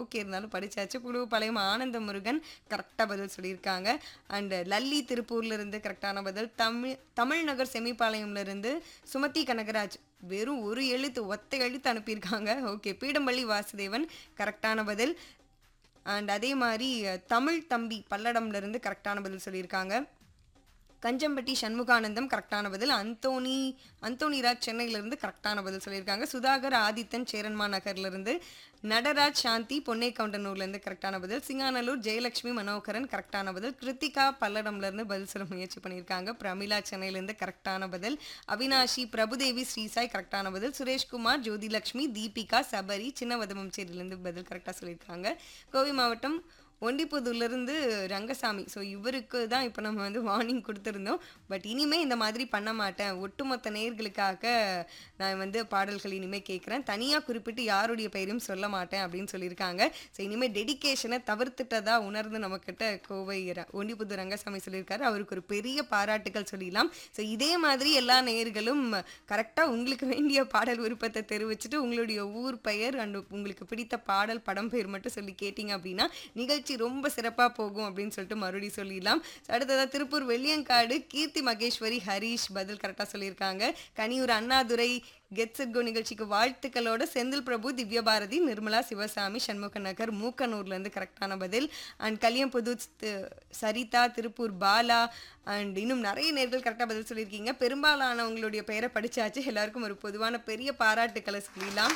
okay இருந்தாலும் படிச்சாச்சு புழுவுப்பாளையம் ஆனந்த முருகன் கரெக்டாக பதில் சொல்லியிருக்காங்க அண்ட் லல்லி திருப்பூர்ல இருந்து கரெக்டான பதில் தமிழ் தமிழ்நகர் செமிப்பாளையம்ல இருந்து சுமதி கனகராஜ் வெறும் ஒரு எழுத்து ஒத்த எழுத்து அனுப்பியிருக்காங்க ஓகே பீடம்பள்ளி வாசுதேவன் கரெக்டான பதில் அண்ட் அதே மாதிரி அஹ், தமிழ் தம்பி பல்லடம்ல இருந்து கரெக்டான பதில் சொல்லியிருக்காங்க கஞ்சம்பட்டி சண்முகானந்தம் கரெக்டான பதில் அந்தோனி அந்தோனிராஜ் சென்னையிலிருந்து கரெக்டான பதில் சொல்லியிருக்காங்க சுதாகர் ஆதித்தன் சேரன்மா நகர்லேருந்து நடராஜ் சாந்தி பொன்னை கவுண்டனூர்லேருந்து கரெக்டான பதில் சிங்கானலூர் ஜெயலட்சுமி மனோகரன் கரெக்டான பதில் கிருத்திகா பல்லடம்லேருந்து பதில் சொல்ல முயற்சி பண்ணியிருக்காங்க பிரமிளா சென்னையிலேருந்து கரெக்டான பதில் அவினாஷி பிரபுதேவி ஸ்ரீசாய் கரெக்டான பதில் சுரேஷ்குமார் ஜோதிலட்சுமி தீபிகா சபரி சின்னவதமச்சேரியிலேருந்து பதில் கரெக்டாக சொல்லியிருக்காங்க கோவை மாவட்டம் ஒண்டிப்புதூர்லேருந்து ரங்கசாமி ஸோ இவருக்கு தான் இப்போ நம்ம வந்து வார்னிங் கொடுத்துருந்தோம் பட் இனிமே இந்த மாதிரி பண்ண மாட்டேன் ஒட்டுமொத்த நேயர்களுக்காக நான் வந்து பாடல்கள் இனிமேல் கேட்குறேன் தனியாக குறிப்பிட்டு யாருடைய பெயரையும் சொல்ல மாட்டேன் அப்படின்னு சொல்லியிருக்காங்க ஸோ இனிமேல் டெடிகேஷனை தவிர்த்துட்டதா உணர்ந்து நம்மக்கிட்ட கோவை ர- ஒண்டிப்புதூர் ரங்கசாமி சொல்லியிருக்காரு அவருக்கு ஒரு பெரிய பாராட்டுகள் சொல்லிடலாம் ஸோ இதே மாதிரி எல்லா நேயர்களும் கரெக்டாக உங்களுக்கு வேண்டிய பாடல் விருப்பத்தை தெரிவிச்சுட்டு உங்களுடைய ஊர் பெயர் அண்ட் உங்களுக்கு பிடித்த பாடல் படம் பெயர் மட்டும் சொல்லி கேட்டிங்க அப்படின்னா நிகழ்ச்சி ரொம்ப சிறப்பாக போகும் அப்படின்னு சொல்லிட்டு மறுபடியும் சொல்லிடலாம் So, அடுத்ததா திருப்பூர் வெள்ளியங்காடு கீர்த்தி மகேஸ்வரி ஹரீஷ் பதில் கரெக்டாக சொல்லியிருக்காங்க Kaniyur Annadurai get set go நிகழ்ச்சிக்கு வாழ்த்துக்களோட செந்தில் பிரபு திவ்யபாரதி நிர்மலா சிவசாமி சண்முக நகர் மூக்கனூர்லேருந்து கரெக்டான பதில் அண்ட் கலியம்புது சரிதா திருப்பூர் பாலா அண்ட் இன்னும் நிறைய நேர்கள் கரெக்டாக பதில் சொல்லியிருக்கீங்க பெரும்பாலானவங்களுடைய பெயரை படிச்சாச்சு எல்லாருக்கும் ஒரு பொதுவான பெரிய பாராட்டுக்களை சொல்லிடலாம்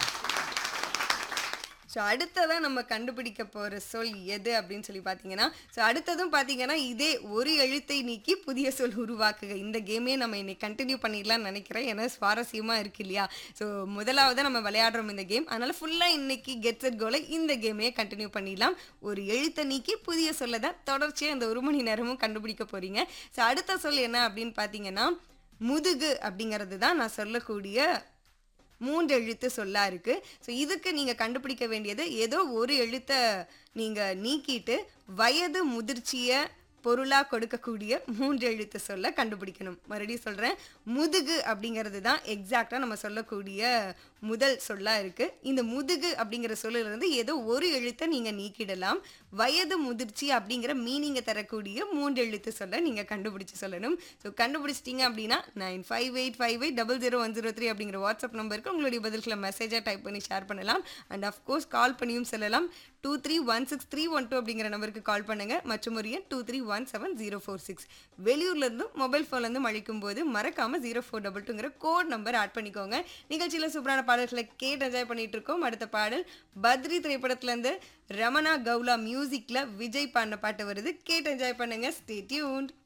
ஸோ அடுத்ததான் நம்ம கண்டுபிடிக்க போகிற சொல் எது அப்படின்னு சொல்லி பார்த்தீங்கன்னா ஸோ அடுத்ததும் பார்த்தீங்கன்னா இதே ஒரு எழுத்தை நீக்கி புதிய சொல் உருவாக்குக இந்த கேமே நம்ம இன்னைக்கு கண்டினியூ பண்ணிடலாம்னு நினைக்கிறேன் ஏன்னா சுவாரஸ்யமாக இருக்கு இல்லையா ஸோ முதலாவது நம்ம விளையாடுறோம் இந்த கேம் அதனால் ஃபுல்லாக இன்னைக்கு கெட் செட் கோலை இந்த கேமையே கண்டினியூ பண்ணிடலாம் ஒரு எழுத்தை நீக்கி புதிய சொல்லை தான் தொடர்ச்சியாக இந்த ஒரு மணி நேரமும் கண்டுபிடிக்க போகிறீங்க ஸோ அடுத்த சொல் என்ன அப்படின்னு பார்த்தீங்கன்னா முதுகு அப்படிங்கிறது தான் நான் சொல்லக்கூடிய மூன்று எழுத்து சொல்லா இருக்கு ஸோ இதுக்கு நீங்க கண்டுபிடிக்க வேண்டியது ஏதோ ஒரு எழுத்தை நீங்க நீக்கிட்டு வயது முதிர்ச்சியை பொருளா கொடுக்கக்கூடிய மூன்று எழுத்து சொல்ல கண்டுபிடிக்கணும் மறுபடியும் சொல்றேன் முதுகு அப்படிங்கிறது தான் எக்ஸாக்டா நம்ம சொல்லக்கூடிய முதல் சொல்லா இருக்கு இந்த முதுகு அப்படிங்கிற சொல்லுல இருந்து ஏதோ ஒரு எழுத்தை நீங்க நீக்கிடலாம் வயது முதிர்ச்சி அப்படிங்கிற மீனிங்கை தரக்கூடிய மூன்று எழுத்து சொல்ல நீங்க கண்டுபிடிச்சு சொல்லணும் ஸோ கண்டுபிடிச்சிட்டீங்க அப்படின்னா nine five eight five eight double zero one zero three அப்படிங்கிற வாட்ஸ்அப் நம்பருக்கு உங்களுடைய பதில்களை மெசேஜாக டைப் பண்ணி ஷேர் பண்ணலாம் அண்ட் அஃப்கோர்ஸ் கால் பண்ணியும் சொல்லலாம் two three one six three one two அப்படிங்கிற நம்பருக்கு கால் பண்ணுங்க மற்றும் ஒரு எண் two three one seven zero four six வெளியூர்லேருந்தும் மொபைல் ஃபோன்லேருந்து அழைக்கும் போது மறக்காம ஜீரோ ஃபோர் டபுள் டூங்கிற கோட் நம்பர் ஆட் பண்ணிக்கோங்க நிகழ்ச்சியில் சூப்பரான பாடல்களை கேட்டு என்ஜாய் பண்ணிட்டு இருக்கோம் அடுத்த பாடல் பத்ரி திரைப்படத்துலேருந்து ரமணா கவுலா மியூசிக்கில் விஜய் பாடின பாட்டு வருது கேட்டு என்ஜாய் பண்ணுங்க ஸ்டே டியூன்ட்